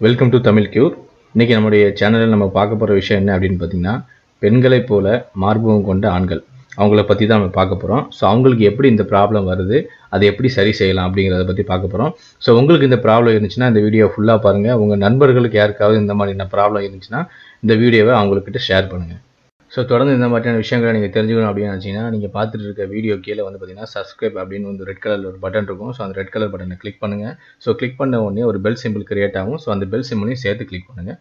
welcome to Tamil cure இன்றைக்கி நம்முடைய சேனலில் நம்ம பார்க்க போகிற விஷயம் என்ன அப்படின்னு பார்த்தீங்கன்னா பெண்களைப் போல மார்பகம் கொண்ட ஆண்கள் அவங்கள பற்றி தான் நம்ம பார்க்க போகிறோம் ஸோ அவங்களுக்கு எப்படி இந்த ப்ராப்ளம் வருது அதை எப்படி சரி செய்யலாம் அப்படிங்கிறத பற்றி பார்க்க போகிறோம் ஸோ உங்களுக்கு இந்த ப்ராப்ளம் இருந்துச்சுன்னா இந்த வீடியோ ஃபுல்லாக பாருங்கள் உங்கள் நண்பர்களுக்கு யாருக்காவது இந்த மாதிரியான ப்ராப்ளம் இருந்துச்சுன்னா இந்த வீடியோவை அவங்கக்கிட்ட ஷேர் பண்ணுங்கள் ஸோ தொடர்ந்து இந்த மாதிரியான விஷயங்களை நீங்கள் தெரிஞ்சுக்கணும் அப்படின்னு நினச்சிங்கன்னா நீங்கள் பார்த்துட்டு இருக்க வீடியோ கீழே வந்து பார்த்தீங்கன்னா சப்ஸ்கிரைப் அப்படின்னு வந்து ரெட் கலரில் ஒரு பட்டன் இருக்கும் ஸோ அந்த ரெட் கலர் பட்டனை கிளிக் பண்ணுங்கள் ஸோ கிளிக் பண்ண உடனே ஒரு பெல் சிம்பிள் கிரியேட் ஆகும் ஸோ அந்த பெல் சிம்பிளையும் சேர்த்து கிளிக் பண்ணுங்கள்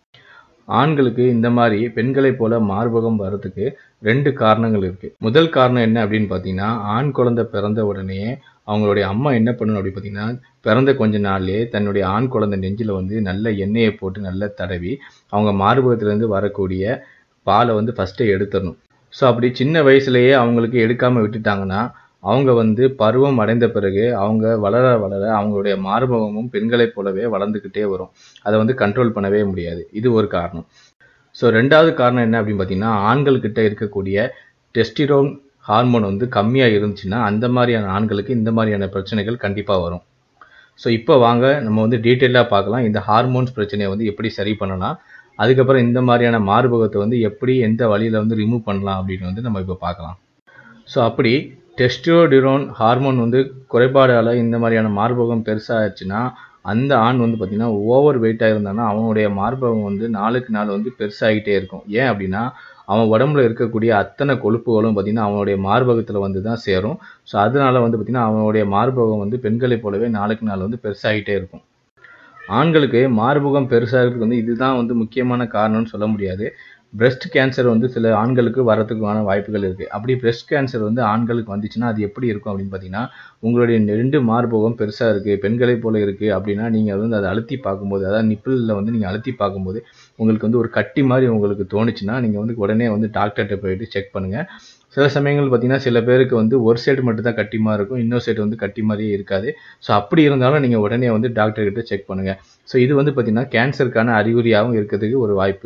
ஆண்களுக்கு இந்த மாதிரி பெண்களைப் போல மார்பகம் வர்றதுக்கு ரெண்டு காரணங்கள் இருக்குது முதல் காரணம் என்ன அப்படின்னு பார்த்தீங்கன்னா ஆண் குழந்தை பிறந்த உடனே அவங்களுடைய அம்மா என்ன பண்ணணும் அப்படி பார்த்தீங்கன்னா பிறந்த கொஞ்ச நாள்லயே தன்னுடைய ஆண் குழந்தை நெஞ்சில் வந்து நல்ல எண்ணெயை போட்டு நல்லா தடவி அவங்க மார்பகத்திலேருந்து வரக்கூடிய பாலை வந்து ஃபஸ்ட்டு எடுத்துடணும் ஸோ அப்படி சின்ன வயசுலேயே அவங்களுக்கு எடுக்காமல் விட்டுட்டாங்கன்னா அவங்க வந்து பருவம் அடைந்த பிறகு அவங்க வளர வளர அவங்களுடைய மார்பகமும் பெண்களைப் போலவே வளர்ந்துக்கிட்டே வரும் அதை வந்து கண்ட்ரோல் பண்ணவே முடியாது இது ஒரு காரணம் ஸோ ரெண்டாவது காரணம் என்ன அப்படின்னு பார்த்தீங்கன்னா ஆண்கள்கிட்ட இருக்கக்கூடிய டெஸ்டிரோன் ஹார்மோன் வந்து கம்மியாக இருந்துச்சுன்னா அந்த மாதிரியான ஆண்களுக்கு இந்த மாதிரியான பிரச்சனைகள் கண்டிப்பாக வரும் ஸோ இப்போ வாங்க நம்ம வந்து டீட்டெயிலாக பார்க்கலாம் இந்த ஹார்மோன்ஸ் பிரச்சனையை வந்து எப்படி சரி பண்ணலாம் அதுக்கப்புறம் இந்த மாதிரியான மார்பகத்தை வந்து எப்படி எந்த வழியில் வந்து ரிமூவ் பண்ணலாம் அப்படின்னு வந்து நம்ம இப்போ பார்க்கலாம் ஸோ அப்படி டெஸ்டோடிரோன் ஹார்மோன் வந்து குறைபாடால் இந்த மாதிரியான மார்பகம் பெருசாகிடுச்சுன்னா அந்த ஆண் வந்து பார்த்திங்கன்னா ஓவர் வெயிட்டாக இருந்தானா அவனுடைய மார்பகம் வந்து நாளுக்கு நாள் வந்து பெருசாகிட்டே இருக்கும் ஏன் அப்படின்னா அவன் உடம்புல இருக்கக்கூடிய அத்தனை கொழுப்புகளும் பார்த்திங்கன்னா அவனுடைய மார்பகத்தில் வந்து தான் சேரும் ஸோ அதனால வந்து பார்த்திங்கன்னா அவனுடைய மார்பகம் வந்து பெண்களைப் போலவே நாளுக்கு நாள் வந்து பெருசாகிட்டே இருக்கும் ஆண்களுக்கு மார்பகம் பெருசாகிறதுக்கு வந்து இதுதான் வந்து முக்கியமான காரணம்னு சொல்ல முடியாது பிரஸ்ட் கேன்சர் வந்து சில ஆண்களுக்கு வரதுக்கான வாய்ப்புகள் இருக்குது அப்படி பிரஸ்ட் கேன்சர் வந்து ஆண்களுக்கு வந்துச்சுன்னா அது எப்படி இருக்கும் அப்படின்னு பார்த்தீங்கன்னா உங்களுடைய ரெண்டு மார்பகம் பெருசாக இருக்குது பெண்களை போல இருக்குது அப்படின்னா நீங்கள் வந்து அதை அழுத்தி பார்க்கும்போது அதாவது நிப்பிளில் வந்து நீங்கள் அழுத்தி பார்க்கும்போது உங்களுக்கு வந்து ஒரு கட்டி மாதிரி உங்களுக்கு தோணுச்சுன்னா நீங்கள் வந்து உடனே வந்து டாக்டர்கிட்ட போயிட்டு செக் பண்ணுங்கள் சில சமயங்கள் பார்த்தீங்கன்னா சில பேருக்கு வந்து ஒரு சைடு மட்டும் தான் கட்டிமா இருக்கும் இன்னொரு சைடு வந்து கட்டி மாதிரியே இருக்காது ஸோ அப்படி இருந்தாலும் நீங்கள் உடனே வந்து டாக்டர்கிட்ட செக் பண்ணுங்கள் ஸோ இது வந்து பார்த்திங்கன்னா கேன்சருக்கான அறிகுறியாகவும் இருக்கிறதுக்கு ஒரு வாய்ப்பு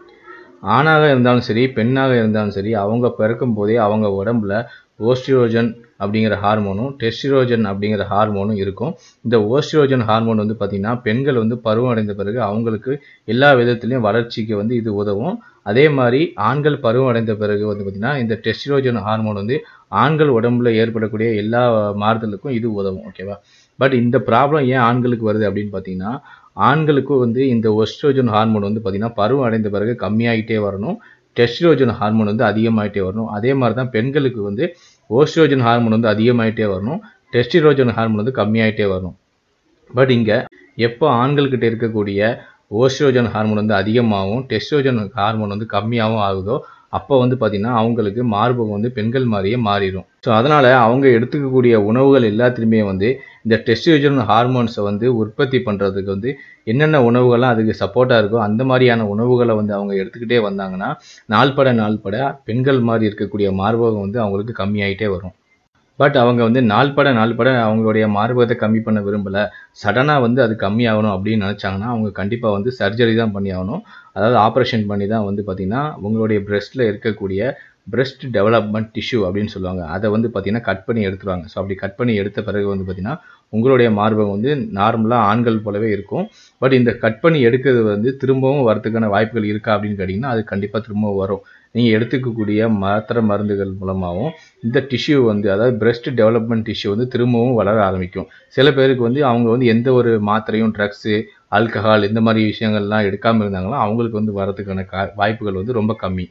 ஆணாக இருந்தாலும் சரி பெண்ணாக இருந்தாலும் சரி அவங்க பிறக்கும் போதே அவங்க உடம்புல ஓஸ்டிரோஜன் அப்படிங்கிற ஹார்மோனும் டெஸ்டிரோஜன் அப்படிங்கிற ஹார்மோனும் இருக்கும் இந்த ஓஸ்டிரோஜன் ஹார்மோன் வந்து பார்த்திங்கன்னா பெண்கள் வந்து பருவம் அடைந்த பிறகு அவங்களுக்கு எல்லா விதத்துலேயும் வளர்ச்சிக்கு வந்து இது உதவும் அதே மாதிரி ஆண்கள் பருவம் அடைந்த பிறகு வந்து பார்த்திங்கன்னா இந்த டெஸ்டிரோஜன் ஹார்மோன் வந்து ஆண்கள் உடம்புல ஏற்படக்கூடிய எல்லா மாறுதலுக்கும் இது உதவும் ஓகேவா பட் இந்த ப்ராப்ளம் ஏன் ஆண்களுக்கு வருது அப்படின்னு பார்த்தீங்கன்னா ஆண்களுக்கும் வந்து இந்த ஒஸ்ட்ரோஜன் ஹார்மோன் வந்து பார்த்திங்கன்னா பருவம் அடைந்த பிறகு கம்மியாகிட்டே வரணும் டெஸ்ட்ரோஜன் ஹார்மோன் வந்து அதிகமாகிட்டே வரணும் அதே மாதிரி தான் பெண்களுக்கு வந்து ஓஸ்ட்ரோஜன் ஹார்மோன் வந்து அதிகமாகிட்டே வரணும் டெஸ்டிரோஜன் ஹார்மோன் வந்து கம்மியாகிட்டே வரணும் பட் இங்கே எப்போ ஆண்கள்கிட்ட இருக்கக்கூடிய ஓஸ்ட்ரோஜன் ஹார்மோன் வந்து அதிகமாகவும் டெஸ்ட்ரோஜன் ஹார்மோன் வந்து கம்மியாகவும் ஆகுதோ அப்போ வந்து பார்த்திங்கன்னா அவங்களுக்கு மார்பகம் வந்து பெண்கள் மாதிரியே மாறிடும் ஸோ அதனால் அவங்க எடுத்துக்கக்கூடிய உணவுகள் எல்லாத்துலேயுமே வந்து இந்த டெஸ்டியோஜன் ஹார்மோன்ஸை வந்து உற்பத்தி பண்ணுறதுக்கு வந்து என்னென்ன உணவுகள்லாம் அதுக்கு சப்போர்ட்டாக இருக்கோ அந்த மாதிரியான உணவுகளை வந்து அவங்க எடுத்துக்கிட்டே வந்தாங்கன்னா நாள்பட நாள்பட பெண்கள் மாதிரி இருக்கக்கூடிய மார்பகம் வந்து அவங்களுக்கு கம்மியாயிட்டே வரும் பட் அவங்க வந்து நாள்பட நாள்பட அவங்களுடைய மார்பகத்தை கம்மி பண்ண விரும்பலை சடனாக வந்து அது கம்மியாகணும் அப்படின்னு நினச்சாங்கன்னா அவங்க கண்டிப்பாக வந்து சர்ஜரி தான் பண்ணி ஆகணும் அதாவது ஆப்ரேஷன் பண்ணி தான் வந்து பார்த்திங்கன்னா உங்களுடைய பிரெஸ்ட்டில் இருக்கக்கூடிய பிரெஸ்ட் டெவலப்மெண்ட் டிஷ்யூ அப்படின்னு சொல்லுவாங்க அதை வந்து பார்த்திங்கன்னா கட் பண்ணி எடுத்துருவாங்க ஸோ அப்படி கட் பண்ணி எடுத்த பிறகு வந்து பார்த்திங்கன்னா உங்களுடைய மார்பகம் வந்து நார்மலாக ஆண்கள் போலவே இருக்கும் பட் இந்த கட் பண்ணி எடுக்கிறது வந்து திரும்பவும் வரதுக்கான வாய்ப்புகள் இருக்கா அப்படின்னு கேட்டிங்கன்னா அது கண்டிப்பாக திரும்பவும் வரும் நீங்கள் எடுத்துக்கக்கூடிய மாத்திரை மருந்துகள் மூலமாகவும் இந்த டிஷ்யூ வந்து அதாவது பிரெஸ்ட் டெவலப்மெண்ட் டிஷ்யூ வந்து திரும்பவும் வளர ஆரம்பிக்கும் சில பேருக்கு வந்து அவங்க வந்து எந்த ஒரு மாத்திரையும் ட்ரக்ஸு ஆல்கஹால் இந்த மாதிரி விஷயங்கள்லாம் எடுக்காமல் இருந்தாங்களோ அவங்களுக்கு வந்து வரதுக்கான கா வாய்ப்புகள் வந்து ரொம்ப கம்மி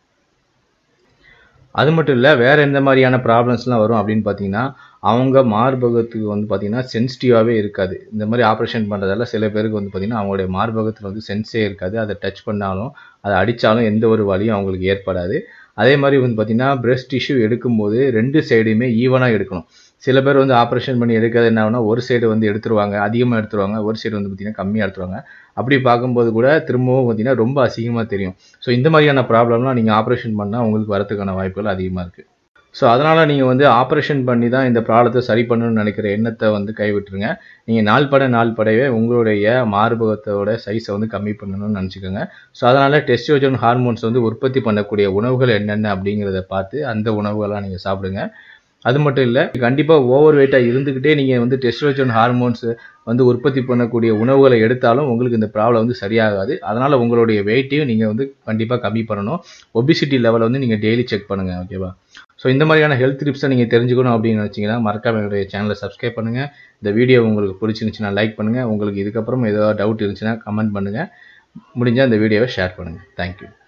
அது மட்டும் இல்லை வேறு எந்த மாதிரியான ப்ராப்ளம்ஸ்லாம் வரும் அப்படின்னு பார்த்தீங்கன்னா அவங்க மார்பகத்துக்கு வந்து பார்த்திங்கன்னா சென்சிட்டிவாகவே இருக்காது இந்த மாதிரி ஆப்ரேஷன் பண்ணுறதால சில பேருக்கு வந்து பார்த்திங்கன்னா அவங்களுடைய மார்பகத்தில் வந்து சென்ஸே இருக்காது அதை டச் பண்ணாலும் அதை அடித்தாலும் எந்த ஒரு வலியும் அவங்களுக்கு ஏற்படாது அதே மாதிரி வந்து பார்த்திங்கன்னா பிரெஸ்ட் டிஷ்யூ எடுக்கும்போது ரெண்டு சைடுமே ஈவனாக எடுக்கணும் சில பேர் வந்து ஆப்ரேஷன் பண்ணி எடுக்கிறது என்ன ஆகுனா ஒரு சைடு வந்து எடுத்துருவாங்க அதிகமாக எடுத்துருவாங்க ஒரு சைடு வந்து பார்த்திங்கன்னா கம்மியாக எடுத்துருவாங்க அப்படி பார்க்கும்போது கூட திரும்பவும் பார்த்திங்கன்னா ரொம்ப அசிங்கமாக தெரியும் ஸோ இந்த மாதிரியான ப்ராப்ளம்லாம் நீங்கள் ஆப்ரேஷன் பண்ணால் உங்களுக்கு வரதுக்கான வாய்ப்புகள் அதிகமாக இருக்குது ஸோ அதனால் நீங்கள் வந்து ஆப்ரேஷன் பண்ணி தான் இந்த ப்ராப்ளத்தை சரி பண்ணணும்னு நினைக்கிற எண்ணத்தை வந்து கைவிட்டுருங்க நீங்கள் நாள் பட நாள் படவே உங்களுடைய மார்பகத்தோட சைஸை வந்து கம்மி பண்ணணும்னு நினச்சிக்கோங்க ஸோ அதனால் டெஸ்டியோஜன் ஹார்மோன்ஸ் வந்து உற்பத்தி பண்ணக்கூடிய உணவுகள் என்னென்ன அப்படிங்கிறத பார்த்து அந்த உணவுகளாக நீங்கள் சாப்பிடுங்க அது மட்டும் இல்லை கண்டிப்பாக ஓவர் வெயிட்டாக இருந்துக்கிட்டே நீங்கள் வந்து டெஸ்ட்ரோஜன் ஹார்மோன்ஸ் வந்து உற்பத்தி பண்ணக்கூடிய உணவுகளை எடுத்தாலும் உங்களுக்கு இந்த ப்ராப்ளம் வந்து சரியாகாது அதனால் உங்களுடைய வெயிட்டையும் நீங்கள் வந்து கண்டிப்பாக கம்மி பண்ணணும் ஒபிசிட்டி லெவலை வந்து நீங்கள் டெய்லி செக் பண்ணுங்கள் ஓகேவா ஸோ இந்த மாதிரியான ஹெல்த் டிப்ஸை நீங்கள் தெரிஞ்சுக்கணும் அப்படின்னு நினச்சிங்கன்னா மறக்காம என்னுடைய சேனலை சப்ஸ்கிரைப் பண்ணுங்கள் இந்த வீடியோ உங்களுக்கு பிடிச்சிருந்துச்சுன்னா லைக் பண்ணுங்கள் உங்களுக்கு இதுக்கப்புறம் ஏதாவது டவுட் இருந்துச்சுன்னா கமெண்ட் பண்ணுங்கள் முடிஞ்சால் இந்த வீடியோவை ஷேர் பண்ணுங்கள் தேங்க்யூ